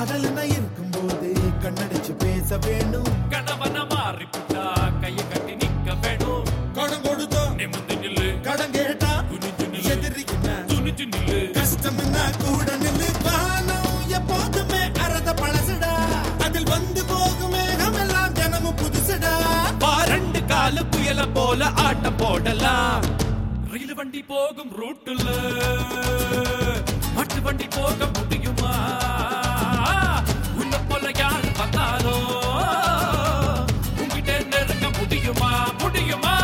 காதல்னா இருக்கும்போது கண்ணடிச்சு பேச வேணும் கணவன மாறி புட்டா கைய கட்டி நிக்க வேணும் கடன் கொடுத்தோம் நிமிந்து நில்லு கடன் கேட்டா குனிஞ்சு நில்லு எதிரிக்குன்னா துணிஞ்சு நில்லு கஷ்டம்னா கூட நில்லு வானம் எப்போதுமே அறத பழசுடா அதில் வந்து போகும் மேகமெல்லாம் தினமும் புதுசுடா ரெண்டு காலு புயல போல ஆட்டம் போடலாம் ரயில் வண்டி போகும் ரூட்டுல மாட்டு வண்டி போக முடியுமா உன்னை போல யார் வந்தாலும் உங்ககிட்ட நெருங்க முடியுமா முடியுமா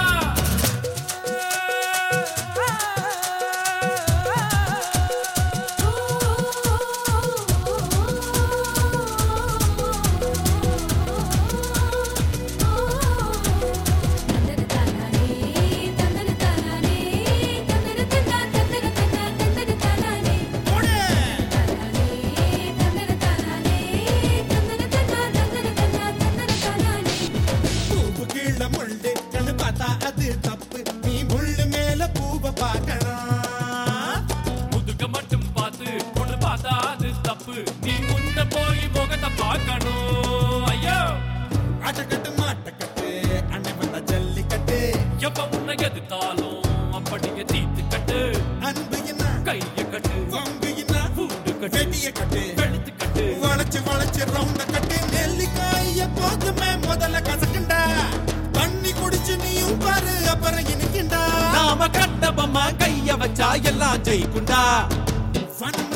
பூவு கீழ முள்ளு கண்ணு பார்த்தா அது தப்பு நீ முள்ளு மேல பூவை பார்க்கணும் முதுக மட்டும் பார்த்து பொண்ணு பார்த்தா அது தப்பு நீ முன்ன போய் முகத்தை பார்க்கணும் ஐயோ அட்டக்கட்டு மாட்டக்கட்டு அண்ணன் வந்த ஜல்லிக்கட்டு எப்ப உன்னை எதிர்த்தாலும் அப்படியே தீத்து கட்டு அன்பு என்ன கைய கட்டு வம்பு என்ன பூண்டு கட்டு வெட்டிய கட்டு வெளுத்து கட்டு வளைச்சு வளைச்சு ரவுண்ட கட்டு நெல்லிக்காய் எப்போதுமே முதல்ல கசக்குண்டா தண்ணி குடிச்சு நீயும் பாரு அப்புறம் இனிக்குண்டா நாம கட்டபம்மா கைய வச்சா எல்லாம் ஜெயிக்குண்டா வன்ம